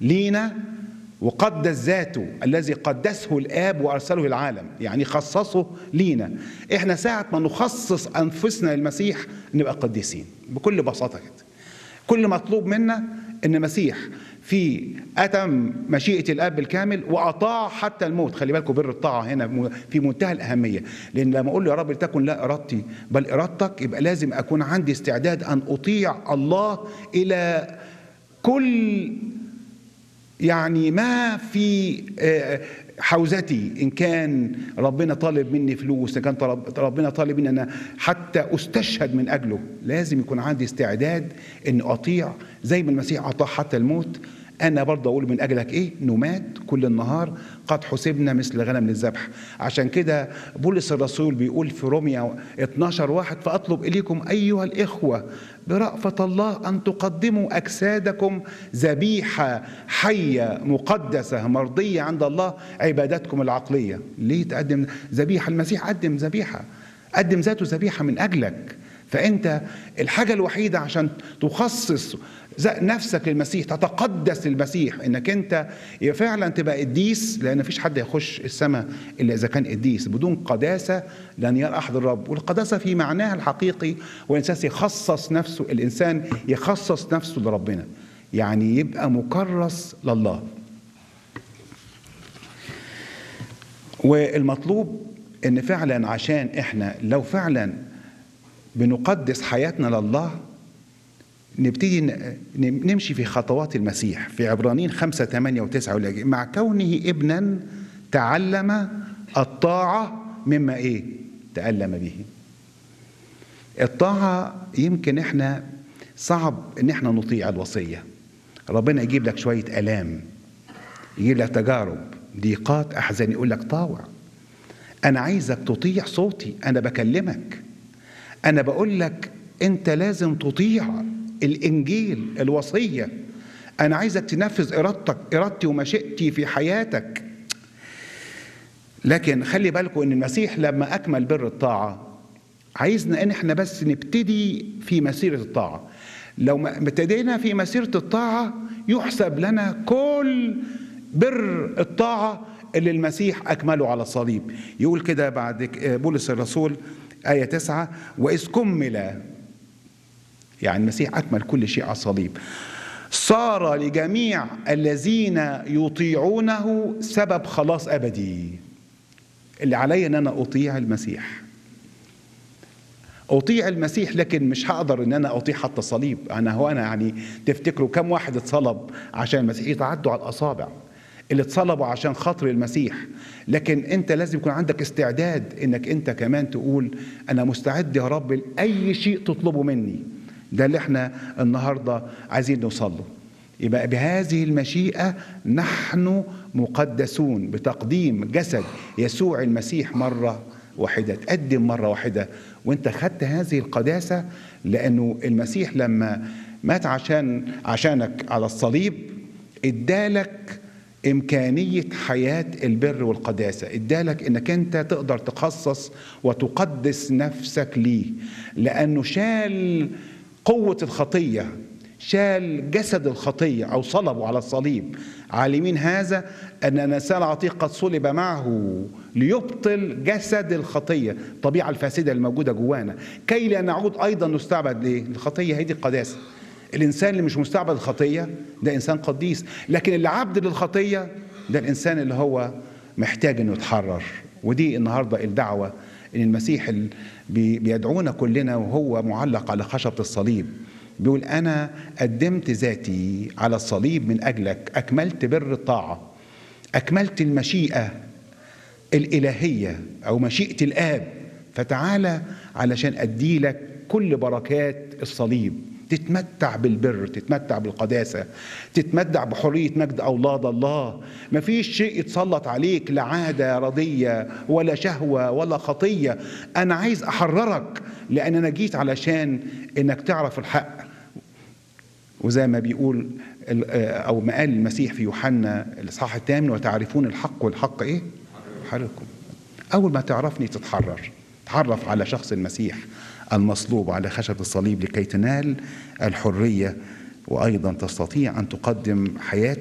لينا وقدس ذاته الذي قدسه الاب وارسله العالم يعني خصصه لينا احنا ساعه ما نخصص انفسنا للمسيح نبقى قديسين بكل بساطه كده كل مطلوب منا ان المسيح في اتم مشيئه الاب الكامل واطاع حتى الموت خلي بالكم بر الطاعه هنا في منتهى الاهميه لان لما اقول له يا رب لتكن لا ارادتي بل ارادتك يبقى لازم اكون عندي استعداد ان اطيع الله الى كل يعني ما في حوزتي ان كان ربنا طالب مني فلوس ان كان ربنا طالب مني انا حتى استشهد من اجله لازم يكون عندي استعداد ان اطيع زي ما المسيح اطاع حتى الموت انا برضه اقول من اجلك ايه نمات كل النهار قد حسبنا مثل غنم للذبح عشان كده بولس الرسول بيقول في روميا 12 واحد فاطلب اليكم ايها الاخوه برأفة الله أن تقدموا أجسادكم ذبيحة حية مقدسة مرضية عند الله عبادتكم العقلية ليه تقدم ذبيحة المسيح قدم ذبيحة قدم ذاته ذبيحة من أجلك فأنت الحاجة الوحيدة عشان تخصص نفسك للمسيح تتقدس للمسيح انك انت فعلا تبقى قديس لان مفيش حد يخش السماء الا اذا كان قديس بدون قداسه لن يرى احد الرب والقداسه في معناها الحقيقي والانسان يخصص نفسه الانسان يخصص نفسه لربنا يعني يبقى مكرس لله والمطلوب ان فعلا عشان احنا لو فعلا بنقدس حياتنا لله نبتدي نمشي في خطوات المسيح في عبرانيين خمسة ثمانية وتسعة مع كونه ابنا تعلم الطاعة مما ايه تألم به الطاعة يمكن احنا صعب ان احنا نطيع الوصية ربنا يجيب لك شوية ألام يجيب لك تجارب ضيقات أحزان يقول لك طاوع أنا عايزك تطيع صوتي أنا بكلمك أنا بقول لك أنت لازم تطيع الانجيل الوصيه انا عايزك تنفذ ارادتك ارادتي ومشيئتي في حياتك لكن خلي بالكم ان المسيح لما اكمل بر الطاعه عايزنا ان احنا بس نبتدي في مسيره الطاعه لو ما ابتدينا في مسيره الطاعه يحسب لنا كل بر الطاعه اللي المسيح اكمله على الصليب يقول كده بعد بولس الرسول ايه تسعة واذ كمل يعني المسيح أكمل كل شيء على الصليب صار لجميع الذين يطيعونه سبب خلاص أبدي اللي علي أن أنا أطيع المسيح أطيع المسيح لكن مش هقدر أن أنا أطيع حتى الصليب أنا هو أنا يعني تفتكروا كم واحد اتصلب عشان المسيح يتعدوا على الأصابع اللي اتصلبوا عشان خاطر المسيح لكن انت لازم يكون عندك استعداد انك انت كمان تقول انا مستعد يا رب لاي شيء تطلبه مني ده اللي احنا النهارده عايزين نوصل له يبقى بهذه المشيئه نحن مقدسون بتقديم جسد يسوع المسيح مره واحده تقدم مره واحده وانت خدت هذه القداسه لانه المسيح لما مات عشان عشانك على الصليب ادالك إمكانية حياة البر والقداسة ادالك انك انت تقدر تخصص وتقدس نفسك ليه لانه شال قوة الخطية شال جسد الخطية أو صلبه على الصليب عالمين هذا أن الإنسان العتيق قد صلب معه ليبطل جسد الخطية الطبيعة الفاسدة الموجودة جوانا كي لا نعود أيضا نستعبد ليه الخطية هي دي القداسة الإنسان اللي مش مستعبد الخطية ده إنسان قديس لكن اللي عبد للخطية ده الإنسان اللي هو محتاج إنه يتحرر ودي النهاردة الدعوة ان المسيح بيدعونا كلنا وهو معلق على خشبة الصليب بيقول انا قدمت ذاتي على الصليب من اجلك اكملت بر الطاعة اكملت المشيئة الالهية او مشيئة الاب فتعالى علشان ادي لك كل بركات الصليب تتمتع بالبر تتمتع بالقداسة تتمتع بحرية مجد أولاد الله مفيش شيء يتسلط عليك لا عادة رضية ولا شهوة ولا خطية أنا عايز أحررك لأن أنا جيت علشان إنك تعرف الحق وزي ما بيقول أو ما قال المسيح في يوحنا الإصحاح الثامن وتعرفون الحق والحق إيه؟ حرركم أول ما تعرفني تتحرر تعرف على شخص المسيح المصلوب على خشب الصليب لكي تنال الحريه وايضا تستطيع ان تقدم حياه